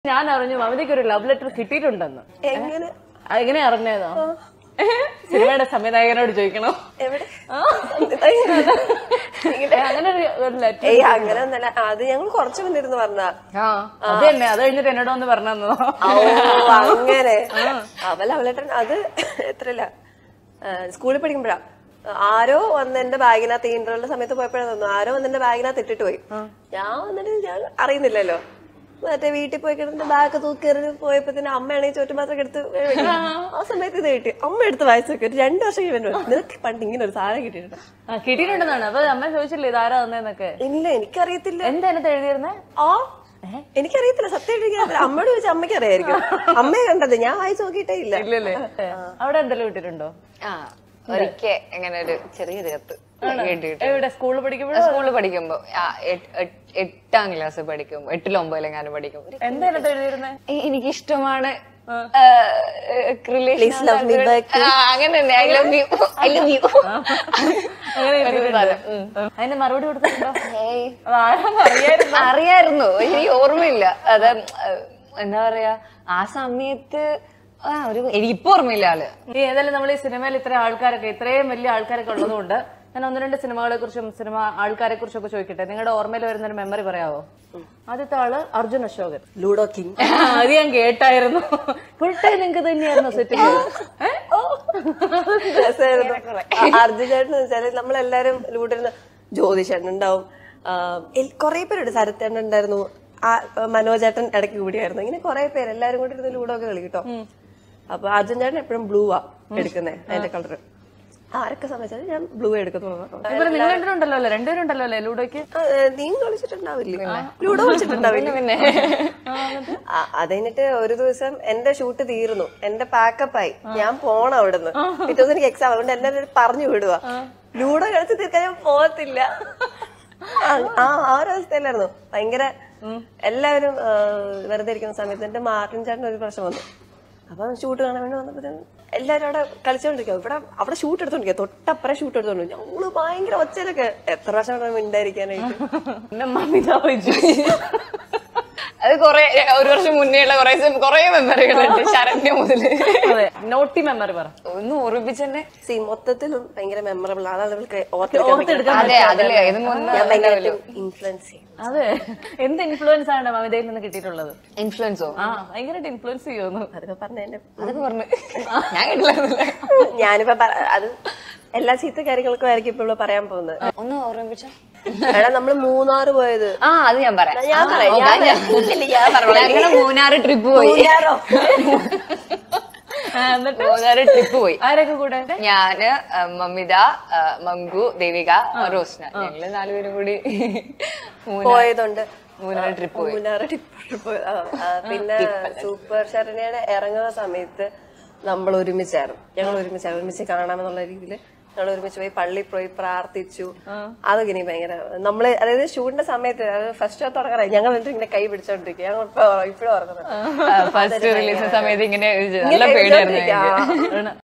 ഞാൻ അറിഞ്ഞു മമതയ്ക്ക് ഒരു ലവ് ലെറ്റർ കിട്ടിയിട്ടുണ്ടെന്ന് എങ്ങനെ ആ, എങ്ങനെ അറിഞ്ഞേന്നോ സിനിമയുടെ സംവിധായകനോട് ചോദിക്കണം എവിടെ ആ. ഏ, അങ്ങനെ ഒരു ലെറ്റർ ഏയ് അങ്ങനെ ഒന്നല്ല അത് ഞങ്ങൾ കുറച്ചു മുന്നിരുന്ന് പറഞ്ഞ ആ അത് തന്നെ അത് കഴിഞ്ഞിട്ട് എന്നോട് ഒന്ന് പറഞ്ഞു ഓ അങ്ങനെ അവ ലവ് ലെറ്റർ അത് എത്രല്ല സ്കൂളിൽ പഠിക്കുമ്പോഴാ ആരോ വന്ന് എന്റെ ബാഗിനകത്ത് ഇന്റർവെലിന്റെ സമയത്ത് പോയപ്പോഴാണ് തോന്നുന്നു ആരോ വന്ന് എന്റെ ബാഗിനകത്ത് ഇട്ടിട്ട് പോയി ഞാൻ വന്നിട്ട് ഞാൻ അറിയുന്നില്ലല്ലോ മറ്റേ വീട്ടിൽ പോയി കിടന്ന് ബാഗ് തൂക്കേറി പോയപ്പോ തന്നെ അമ്മയാണെങ്കിൽ ചോറ്റുപാത്രം എടുത്ത് വെക്കും. ആ സമയത്ത് ഇത് കിട്ടി അമ്മ എടുത്ത് വായിച്ചു നോക്കി ഒരു രണ്ടു വർഷം കഴിഞ്ഞു നിനക്ക് പണ്ട് ഇങ്ങനെ ഒരു സാധനം കിട്ടിയിട്ടുണ്ട് ആ കിട്ടിയിട്ടുണ്ടെന്നാണ് അപ്പൊ അമ്മ ചോദിച്ചില്ലേ ഇതാരാ തന്നേന്നൊക്കെ ഇല്ല എനിക്കറിയത്തില്ല എന്തായിരുന്നു എഴുതിയിരുന്നേ ആ എനിക്കറിയത്തില്ല സത്യം എനിക്കറിയത്തില്ല അമ്മയോട് ചോദിച്ചാൽ അമ്മയ്ക്ക് അറിയായിരിക്കും അമ്മയെ കണ്ടത് ഞാൻ വായിച്ചു നോക്കിയിട്ടേ ഇല്ല ഇല്ലല്ലേ അവിടെ എന്തെങ്കിലും കിട്ടിയിട്ടുണ്ടോ ആ ഒരിക്കൽ ഇങ്ങനെ ഒരു ചെറിയൊരു കത്ത് കേട്ടിട്ട് എവിടെ സ്കൂളിൽ പഠിക്കുമ്പോഴും സ്കൂളിൽ പഠിക്കുമ്പോ ആ, എട്ട്- എട്ട്- എട്ടാം ക്ലാസ് പഠിക്കുമ്പോ എട്ടിലോ ഒമ്പതിലും ഞാൻ പഠിക്കും ഒരു- എന്തായിരുന്നു എഴുതിയിരുന്നേ എ- എനിക്ക് ഇഷ്ടമാണ് Please love me back. അങ്ങനെ തന്നെ I love you I love you അങ്ങനെ കിട്ടിയിട്ടുണ്ട്. ഉം. അതിന് മറുപടി കൊടുത്തിട്ടുണ്ടോ അത് ആരാന്ന് അറിയായിരുന്നു അറിയായിരുന്നു എനിക്ക് ഓർമ്മയില്ല അത് ഏഹ്, എന്താ പറയാ ആ സമയത്ത് ആ ഒരു എനിക്കിപ്പോ ഓർമ്മയില്ല ആള് ഈ ഏതായാലും നമ്മൾ ഈ സിനിമയിൽ ഇത്രയും ആൾക്കാരൊക്കെ ഇത്രയും വലിയ ആൾക്കാരൊക്കെ ഉള്ളതുകൊണ്ട് ഞാൻ ഒന്ന് രണ്ട് സിനിമകളെ കുറിച്ചും സിനിമ ആൾക്കാരെ കുറിച്ചൊക്കെ ചോദിക്കട്ടെ നിങ്ങളുടെ ഓർമ്മയിൽ വരുന്ന ഒരു മെമ്മറി പറയാവോ ആദ്യത്തെ ആള് അർജുൻ അശോകൻ ലൂഡോ കിങ് അത് ഞാൻ കേട്ടായിരുന്നു ഫുൾ ടൈം നിങ്ങൾക്ക് തന്നെയായിരുന്നു സെറ്റിൽ അർജുൻ ചേട്ടൻ വെച്ചാല് നമ്മളെല്ലാരും ലൂഡിരുന്ന ജ്യോതിഷേട്ടൻ ഉണ്ടാവും കുറെ പേരുണ്ട് ശരത്തേട്ടൻ ഉണ്ടായിരുന്നു ആ മനോജേട്ടൻ ഇടയ്ക്ക് കൂടിയായിരുന്നു ഇങ്ങനെ കുറെ പേര് എല്ലാരും കൂടി ഇരുന്ന് ലൂഡോ ഒക്കെ കളി കേട്ടോ അപ്പൊ അർജുൻ ചേട്ടൻ എപ്പോഴും ബ്ലൂ ആ എടുക്കുന്നത് അതിന്റെ കളർ ആരൊക്കെ സമയത്ത് ഞാൻ ബ്ലൂ എടുക്കുന്നു ഇവര് നിങ്ങൾ രണ്ടുണ്ടല്ലോ അല്ലേ രണ്ടുപേരും ഉണ്ടല്ലോ അല്ലേ ലൂഡോയ്ക്ക് നീ കളിച്ചിട്ടുണ്ടാവില്ലേ ലൂഡോ കളിച്ചിട്ടുണ്ടാവില്ല പിന്നെ ആ, അത് കഴിഞ്ഞിട്ട് ഒരു ദിവസം എന്റെ ഷൂട്ട് തീർന്നു എന്റെ പാക്കപ്പ് ആയി ഞാൻ പോണം അവിടുന്ന് പിറ്റേ ദിവസം എനിക്ക് എക്സാം അതുകൊണ്ട് എന്നെ പറഞ്ഞു വിടുക ലൂഡോ കളിച്ച് തീർക്കാൻ ഞാൻ പോകത്തില്ല ആ ആ ആ ഒരു അവസ്ഥയിലായിരുന്നു ഭയങ്കര എല്ലാവരും ആ, വെറുതെ ഇരിക്കുന്ന സമയത്ത് എന്റെ മാർട്ടിൻ ചേട്ടൻ ഒരു പ്രശ്നം വന്നു അപ്പൊ ഷൂട്ട് കാണാൻ വേണ്ടി വന്നപ്പോ എല്ലാവരും അവിടെ കളിച്ചോണ്ടിരിക്കുക ഇവിടെ അവിടെ ഷൂട്ട് എടുത്തോണ്ടിരിക്കുക തൊട്ടപ്പുറം ഷൂട്ട് എടുത്തോണ്ട് ഞങ്ങള് ഭയങ്കര ഒച്ചയിലൊക്കെ എത്ര വർഷം വേണം മിണ്ടായിരിക്കാനായിട്ട് പിന്നെ മമിത വെച്ചു അത് കൊറേ ഒരു വർഷം മുന്നേ ഉള്ള കൊറേ കൊറേ മെമ്മറികളുണ്ട് ശരണ്യ മുതല് അതെ നോട്ടി മെമ്മറി പറ ഒന്ന് ഓർമ്മിച്ചെന്നെ സി മൊത്തത്തിലും ഭയങ്കര മെമ്മറബിൾ ആണ് ആളുകൾക്ക് ഓർത്തെടുക്കാൻ അതെ അതില് ഇത് മുന്നേ ഞാൻ ഭയങ്കര ഇൻഫ്ലുവൻസ് ചെയ്യും അതെ എന്ത് ഇൻഫ്ലുവൻസ് ആണ് മമിതയിൽ നിന്ന് കിട്ടിയിട്ടുള്ളത് ഇൻഫ്ലുവൻസോ ആ ഭയങ്കരമായിട്ട് ഇൻഫ്ലുവൻസ് ചെയ്യുന്നു അതൊക്കെ പറഞ്ഞ എന്നെ അതൊക്കെ പറഞ്ഞു ഞാൻ കേട്ടില്ല ഞാനിപ്പോ പറ- അത് എല്ലാ ചീത്ത കാര്യങ്ങൾക്കും ആയിരിക്കും ഇപ്പൊ ഇവിടെ പറയാൻ പോകുന്നത് ഒന്ന് ഓർമ്മിപ്പിച്ച എടാ നമ്മള് മൂന്നാറ് പോയത് ആ അത് ഞാൻ പറയാം ഞാൻ പറയാം, ആ, ഞാൻ ഞാൻ- ഇല്ല, ഞാൻ പറഞ്ഞോളാം. ഞങ്ങള് മൂന്നാറ് ട്രിപ്പ് പോയി മൂന്നാറോ? ആ, എന്നിട്ട് മൂന്നാറ് ട്രിപ്പ് പോയി ആരൊക്കെ കൂടെ ഞാന് ആ, മമിത ആ, മങ്കു ദേവിക റോസ്ന ഞങ്ങള് നാലുപേരും കൂടി മൂന്നാർ പോയതുണ്ട് മൂന്നാർ ട്രിപ്പ് പോയി മൂന്നാറ് ടിപ്പ് പോയത് ആ, ആ, പിന്നെ സൂപ്പർ ശരണ്യയുടെ ഇറങ്ങുന്ന സമയത്ത് നമ്മൾ ഒരുമിച്ചായിരുന്നു ഞങ്ങൾ ഒരുമിച്ചായിരുന്നു ഒരുമിച്ച് കാണാമെന്നുള്ള രീതിയിൽ ഞങ്ങൾ ഒരുമിച്ച് പോയി പള്ളി പോയി പ്രാർത്ഥിച്ചു അതൊക്കെ ഇനി ഭയങ്കര നമ്മള് അതായത് ഷൂട്ടിന്റെ സമയത്ത് ഫസ്റ്റ് തുടങ്ങാറായി ഞങ്ങൾ എന്നിട്ട് ഇങ്ങനെ കൈ പിടിച്ചോണ്ടിരിക്കുക ഞങ്ങൾ ഇപ്പോഴും ഓർക്കുന്നത് ഫസ്റ്റ് റിലീസ് സമയത്ത് ഇങ്ങനെ ഒരു നല്ല ഇങ്ങനെ പേടിയായിരുന്നു പിടിച്ചോണ്ടിരിക്കുക. എനിക്ക്. ആ. ആണ്.